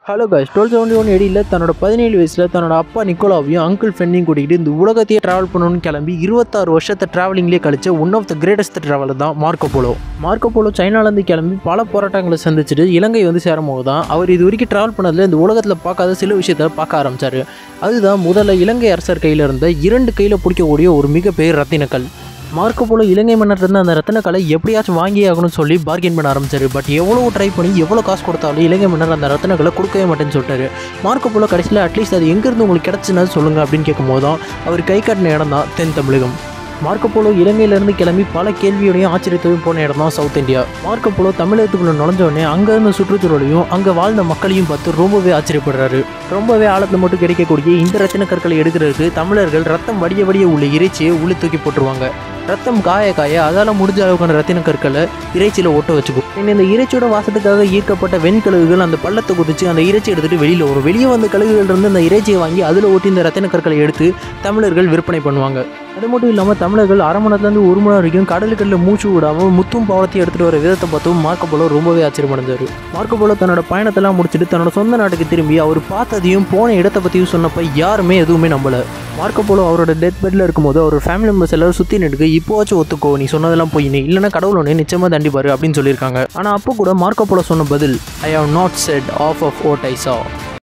hello guys twelve seventy one எடியில் தன்னோட பதினேழு வயசில் தன்னோட அப்பா நிக்கோலாவையும் அங்கிள் ஃப்ரெண்டையும் கூட்டிகிட்டு இந்த உலகத்தையே ட்ராவல் பண்ணணும்னு கிளம்பி இருபத்தாறு வருஷத்தை ட்ராவலிங்லேயே கழிச்ச one of the greatest traveller தான் மார்க்கோ போலோ மார்க்கோ போலோ சைனாலேருந்து கிளம்பி பல போராட்டங்களை சந்திச்சுட்டு இலங்கை வந்து சேரும்போது தான் அவர் இது வரைக்கும் ட்ராவல் பண்ணதில் இந்த உலகத்தில் பார்க்காத சில விஷயத்தை பார்க்க ஆரம்பித்தார் அதுதான் முதல்ல இலங்கை அரசர் கையில் இருந்த இரண்டு கையில் பிடிக்கக்கூடிய ஒரு மிகப்பெரிய ரத்தினக்கல் மார்க்கோ போல இலங்கை மன்னர் இருந்த அந்த ரத்தின கலை எப்படியாச்சும் வாங்கி ஆகணும்னு சொல்லி பார்கெயின் பண்ண ஆரம்பிச்சாரு பட் எவ்வளோ ட்ரை பண்ணி எவ்வளோ காசு கொடுத்தாலும் இலங்கை மன்னர் அந்த ரத்தின கலை கொடுக்கவே மாட்டேன்னு சொல்லிட்டாரு மார்க்கோ போல கடைசியில் அட்லீஸ்ட் அது எங்கேருந்து உங்களுக்கு கிடச்சுன்னா சொல்லுங்க அப்படின்னு கேட்கும்போது தான் அவர் கை காட்டின இடம் தான் தென் தமிழகம் மார்க்கோ போலோ இலங்கையிலேருந்து கிளம்பி பல கேள்வியோடையும் ஆச்சரியத்தையும் போன இடம் தான் சவுத் இந்தியா மார்க்கோ போலோ தமிழகத்துக்குள்ள நுழைஞ்ச உடனே அங்கே இருந்த சுற்றுச்சூழலையும் அங்கே வாழ்ந்த மக்களையும் பார்த்து ரொம்பவே ஆச்சரியப்படுறாரு ரொம்பவே ஆழத்தில் மட்டும் கிடைக்கக்கூடிய இந்த ரத்தின கற்களை எடுக்கிறதுக்கு தமிழர்கள் ரத்தம் வடிய வடிய உள்ள இறைச்சியை உள்ள தூக்கி போட்டுருவாங்க ரத்தம் காய காய அதால் முடிஞ்ச அளவுக்கான ரத்தின கற்களை இறைச்சியில் ஒட்ட வச்சுக்கும் பின்ன இந்த இறைச்சியோட வாசத்துக்காக ஈர்க்கப்பட்ட வெண்கழுகுகள் அந்த பள்ளத்தை குதிச்சு அந்த இறைச்சி எடுத்துகிட்டு வெளியில் வரும் வெளியே வந்த கழுகுகள் இருந்து அந்த இறைச்சியை வாங்கி அதில் ஒட்டி இந்த ரத்தின கற்களை எடுத்து தமிழர்கள் விற்பனை பண்ணுவாங்க அது மட்டும் இல்லாமல் தமிழர்கள் அரை மணி நேரத்துலேருந்து ஒரு மணி நேரம் வரைக்கும் கடலுக்கடில் மூச்சு விடாமல் முத்தும் பாவத்தையும் எடுத்துகிட்டு வர விதத்தை பார்த்தும் மார்க்கோ போலோ ரொம்பவே ஆச்சரியமடைந்தார் மார்க்கோ போலோ தன்னோட பயணத்தெல்லாம் முடிச்சுட்டு தன்னோட சொந்த நாட்டுக்கு திரும்பி அவர் பார்த்ததையும் போன இடத்தை பற்றியும் சொன்னப்போ யாருமே எதுவுமே நம்பலை மார்க்கோ போலோ அவரோட டெத் பெட்டில் இருக்கும்போது அவர் ஃபேமிலி மெம்பர்ஸ் எல்லாரும் சுற்றி நின்று இப்போவாச்சும் ஒத்துக்கோ நீ சொன்னதெல்லாம் போய் நீ இல்லைன்னா கடவுள் ஒன்று நிச்சயமாக தண்டிப்பாரு அப்படின்னு சொல்லியிருக்காங்க ஆனால் அப்போ கூட மார்க்கோ போலோ சொன்ன பதில் I have not said half of what I சா